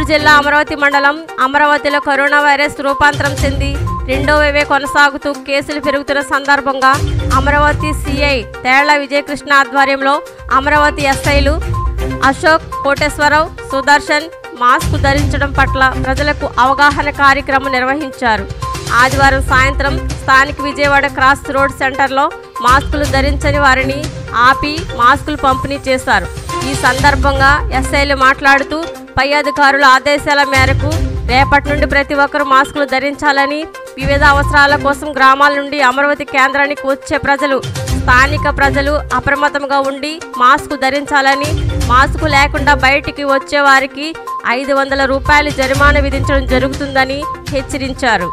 జిల్లా అమరావతి మండలం అమరావతిలో కరోనా వైరస్ రూపాంతరం చెంది రెండో వేవే కొనసాగుతూ కేసులు పెరుగుతున్న సందర్భంగా అమరావతి సిఐ తేళ్ల విజయకృష్ణ ఆధ్వర్యంలో అమరావతి ఎస్ఐలు అశోక్ కోటేశ్వరరావు సుదర్శన్ మాస్క్ ధరించడం పట్ల ప్రజలకు అవగాహన కార్యక్రమం నిర్వహించారు ఆదివారం సాయంత్రం స్థానిక విజయవాడ క్రాస్ రోడ్ సెంటర్లో మాస్కులు ధరించని వారిని ఆపి మాస్కులు పంపిణీ చేశారు ఈ సందర్భంగా ఎస్ఐలు మాట్లాడుతూ పై అధికారుల ఆదేశాల మేరకు రేపటి నుండి ప్రతి ఒక్కరూ మాస్కులు ధరించాలని వివిధ అవసరాల కోసం గ్రామాల నుండి అమరావతి కేంద్రానికి వచ్చే ప్రజలు స్థానిక ప్రజలు అప్రమత్తంగా ఉండి మాస్క్ ధరించాలని మాస్క్ లేకుండా బయటికి వచ్చే వారికి ఐదు వందల రూపాయలు జరిమానా విధించడం జరుగుతుందని హెచ్చరించారు